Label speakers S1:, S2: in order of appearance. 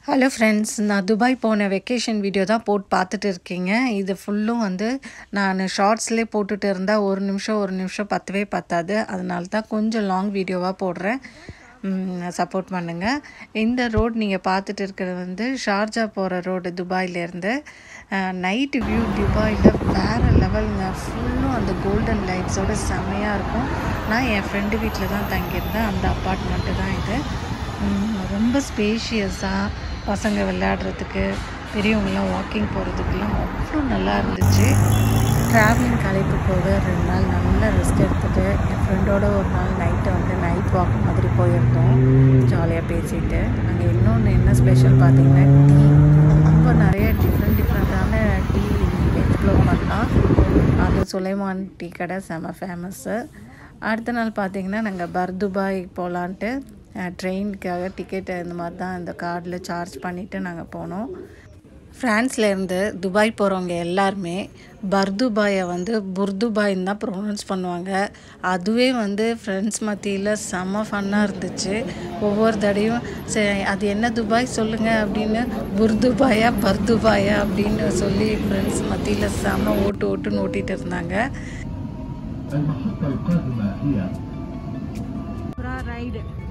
S1: hello friends நான் Dubai போன vacation video தான் போட்டு பார்த்துட்டு இருக்கீங்க இது ஃபுல்லும் வந்து நான் ஷார்ட்ஸ்லேயே போட்டுட்டு இருந்தால் ஒரு நிமிஷம் ஒரு நிமிஷம் பத்தவே பத்தாது அதனால தான் கொஞ்சம் லாங் வீடியோவாக போடுறேன் சப்போர்ட் பண்ணுங்கள் இந்த ரோடு நீங்கள் பார்த்துட்டு இருக்கிறது வந்து ஷார்ஜா போகிற ரோடு துபாயிலேருந்து நைட்டு வியூ துபாயில் வேறு லெவலுங்க ஃபுல்லும் அந்த கோல்டன் லைட்ஸோட செம்மையாக இருக்கும் நான் என் ஃப்ரெண்டு வீட்டில் தான் தங்கியிருந்தேன் அந்த அப்பார்ட்மெண்ட்டு தான் இது உம், ரொம்ப ஸ்பேஷியஸாக பசங்க விளையாடுறதுக்கு பெரியவங்களாம் வாக்கிங் போகிறதுக்கெல்லாம் அவ்வளோ நல்லா இருந்துச்சு ட்ராவலிங் களைப்பு போக ரெண்டு நாள் நல்லா ரெஸ்ட் எடுத்துகிட்டு என் ஃப்ரெண்டோட ஒரு நாள் நைட்டு வந்து நைட் வாக் மாதிரி போயிருந்தோம் ஜாலியாக பேசிட்டு அங்கே இன்னொன்று என்ன ஸ்பெஷல் பார்த்தீங்கன்னா டீ ரொம்ப நிறைய டிஃப்ரெண்ட் டிஃப்ரெண்ட்டான டீ எக்ஸ்ப்ளோர் பண்ணலாம் அது சுலைமான் டீ கடை செம ஃபேமஸ்ஸு அடுத்த நாள் பார்த்தீங்கன்னா நாங்கள் பர்துபாய் போகலான்ட்டு ட்ரெயினுக்காக டிக்கெட்டு இந்த மாதிரி தான் இந்த கார்டில் சார்ஜ் பண்ணிவிட்டு நாங்கள் போனோம் ஃப்ரான்ஸ்லேருந்து துபாய் போகிறவங்க எல்லாருமே பர்துபாயை வந்து புர்துபாயின்னு தான் ப்ரொனவுன்ஸ் பண்ணுவாங்க அதுவே வந்து ஃப்ரெண்ட்ஸ் மத்தியில் செம்ம ஃபன்னாக இருந்துச்சு ஒவ்வொரு தடையும் சரி அது என்ன துபாய் சொல்லுங்கள் அப்படின்னு புர்துபாயா பர்துபாயா அப்படின்னு சொல்லி ஃப்ரெண்ட்ஸ் மத்தியில் செம்ம ஓட்டு ஓட்டுன்னு ஓட்டிகிட்டு இருந்தாங்க
S2: المحطة القادمة هي
S1: ரைடு